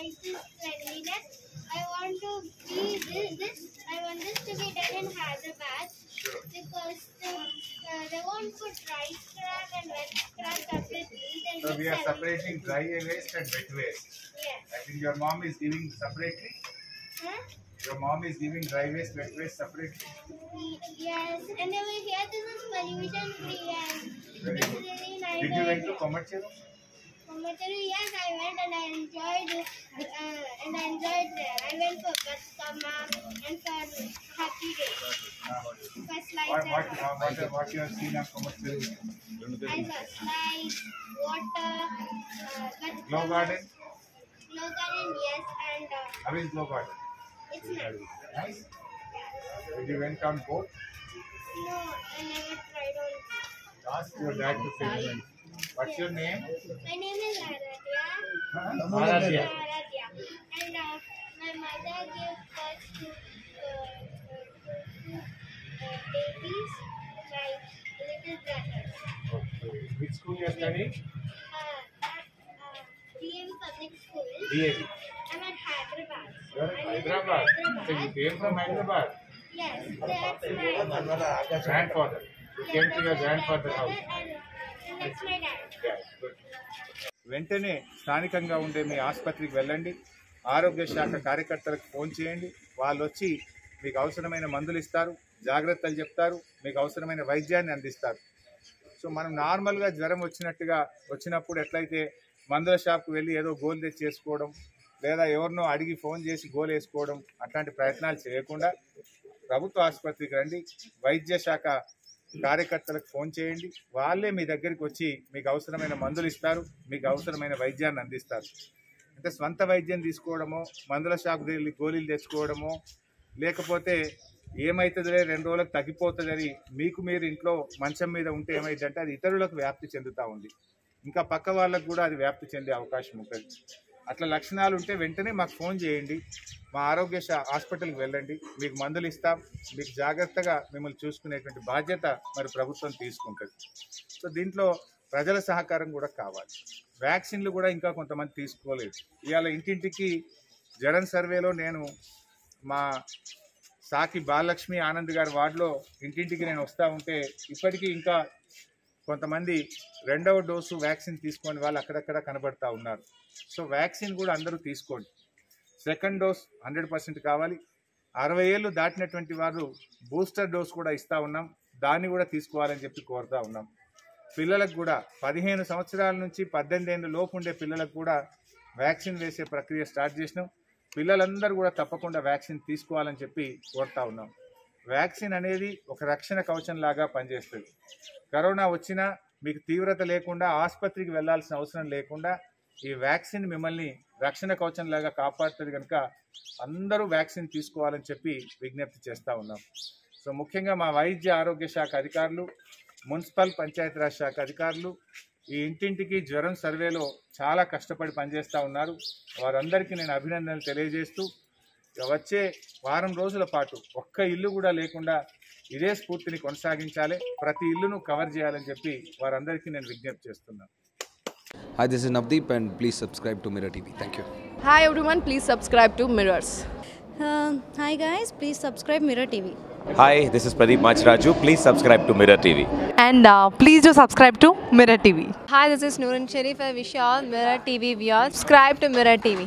crisis cleanliness. I want to be this, this. I want this to be done in Hyderabad Sure. because the, uh, they won't put rice scrap and wet scrap separately. Then So we are mix separating dry waste and wet waste. everything. Yes. I think your mom is giving separately. Huh? Your mom is giving dry waste, wet waste separately. Yes. And over here, this is pollution free and Very it's good. really nice. Did you went to Komacheru? Komaturu, yes, I went and I enjoyed it, uh, and I enjoyed there. I went for Baskama and for Happy Day, for slides What, and what, all. what, what, what you have seen on Komacheru? I saw slides, water, uh, Baskama, Glow garden? Glow garden, yes, and uh, How is Glow garden? it's nice. Nice. Did you went on boat? No, I never tried on. Ask your dad to film. What's your name? My name is Aradhya. Huh? Aradhya. Aradhya. And uh, my mother gave birth to uh, uh, uh, babies, my little brothers. Okay. Which school you are studying? Uh, at uh, DAV Public School. DAV. I'm at Hyderabad. You are in I live in Hyderabad. So you Hyderabad. came from Hyderabad. Yes, that's my Grandfather. You yes, came to that's your my grandfather's grandfather house. and, and that's my dad. వెంటనే స్థానికంగా ఉండే మీ ఆసుపత్రికి వెళ్ళండి ఆరోగ్య శాఖ కార్యకర్తలకు phone చేయండి వాళ్ళు వచ్చి మీకు అవసరమైన మందులు ఇస్తారు జాగ్రత్తలు చెప్తారు మీకు అవసరమైన వైద్యాన్ని అందిస్తారు సో మనం నార్మల్గా జ్వరం వచ్చినట్టుగా వచ్చినప్పుడు ఎట్లయితే మందుల షాప్కి వెళ్ళి ఏదో గోల్ తెచ్చి చేసుకోవడం లేదా ఎవరినో అడిగి ఫోన్ చేసి గోల్ వేసుకోవడం అట్లాంటి ప్రయత్నాలు చేయకుండా ప్రభుత్వ ఆసుపత్రికి రండి వైద్య శాఖ కార్యకర్తలకు ఫోన్ చేయండి వాళ్ళే మీ దగ్గరికి వచ్చి మీకు అవసరమైన మందులు ఇస్తారు మీకు అవసరమైన వైద్యాన్ని అందిస్తారు అంటే స్వంత వైద్యం తీసుకోవడమో మందుల షాప్ వెళ్ళి గోళీలు తెచ్చుకోవడమో లేకపోతే ఏమవుతుందిలే రెండు రోజులకు తగ్గిపోతుందని మీకు మీరు ఇంట్లో మంచం మీద ఉంటే ఏమైందంటే అది ఇతరులకు వ్యాప్తి చెందుతూ ఉంది ఇంకా పక్క వాళ్ళకు కూడా అది వ్యాప్తి చెందే అవకాశం ఉంటుంది అట్లా లక్షణాలు ఉంటే వెంటనే మాకు ఫోన్ చేయండి మా ఆరోగ్య శా- హాస్పిటల్కి వెళ్ళండి మీకు మందులు ఇస్తాం మీకు జాగ్రత్తగా మిమ్మల్ని చూసుకునేటువంటి బాధ్యత మరి ప్రభుత్వం తీసుకుంటుంది సో దీంట్లో ప్రజల సహకారం కూడా కావాలి వ్యాక్సిన్లు కూడా ఇంకా కొంతమంది తీసుకోలేదు ఇవాళ ఇంటింటికి జగన్ సర్వేలో నేను మా సాకి బాలలక్ష్మి ఆనంద్ గారి వార్డులో ఇంటింటికి నేను వస్తూ ఉంటే ఇప్పటికీ ఇంకా కొంతమంది రెండవ డోసు వ్యాక్సిన్ తీసుకొని వాళ్ళు అక్కడక్కడ కనబడతా ఉన్నారు సో వ్యాక్సిన్ కూడా అందరూ తీసుకోండి సెకండ్ డోస్ హండ్రెడ్ పర్సెంట్ కావాలి అరవై ఏళ్ళు దాటినటువంటి వారు బూస్టర్ డోస్ కూడా ఇస్తూ ఉన్నాం దాన్ని కూడా తీసుకోవాలని చెప్పి కోరుతా ఉన్నాం పిల్లలకు కూడా పదిహేను సంవత్సరాల నుంచి పద్దెనిమిది ఏళ్ళ లోపు ఉండే పిల్లలకు కూడా వ్యాక్సిన్ వేసే ప్రక్రియ స్టార్ట్ చేసినాం పిల్లలందరూ కూడా తప్పకుండా వ్యాక్సిన్ తీసుకోవాలని చెప్పి కోరుతా ఉన్నాం వ్యాక్సిన్ అనేది ఒక రక్షణ కవచం లాగా పనిచేస్తుంది కరోనా వచ్చినా మీకు తీవ్రత లేకుండా ఆసుపత్రికి వెళ్ళాల్సిన అవసరం లేకుండా ఈ వ్యాక్సిన్ మిమ్మల్ని రక్షణ కవచం లాగా కాపాడుతుంది కనుక అందరూ వ్యాక్సిన్ తీసుకోవాలని చెప్పి విజ్ఞప్తి చేస్తూ ఉన్నాం సో ముఖ్యంగా మా వైద్య ఆరోగ్య శాఖ అధికారులు మున్సిపల్ పంచాయతీరాజ్ శాఖ అధికారులు ఈ ఇంటింటికి జ్వరం సర్వేలో చాలా కష్టపడి పనిచేస్తూ ఉన్నారు వారందరికీ నేను అభినందనలు తెలియజేస్తూ ఇక వచ్చే వారం రోజుల పాటు ఒక్క ఇల్లు కూడా లేకుండా ఇదే స్ఫూర్తిని కొనసాగించాలి ప్రతి ఇల్లును కవర్ చేయాలని చెప్పి వారందరికీ నేను విజ్ఞప్తి చేస్తున్నాను Hi, this is Navdeep, and please subscribe to Mirror TV. Thank you. Hi everyone, please subscribe to Mirrors. Uh, hi guys, please subscribe Mirror TV. Hi, this is Pradeep Machraju. Please subscribe to Mirror TV. And uh, please do subscribe to Mirror TV. Hi, this is Noorun Sharif. I wish you all Mirror TV viewers subscribe to Mirror TV.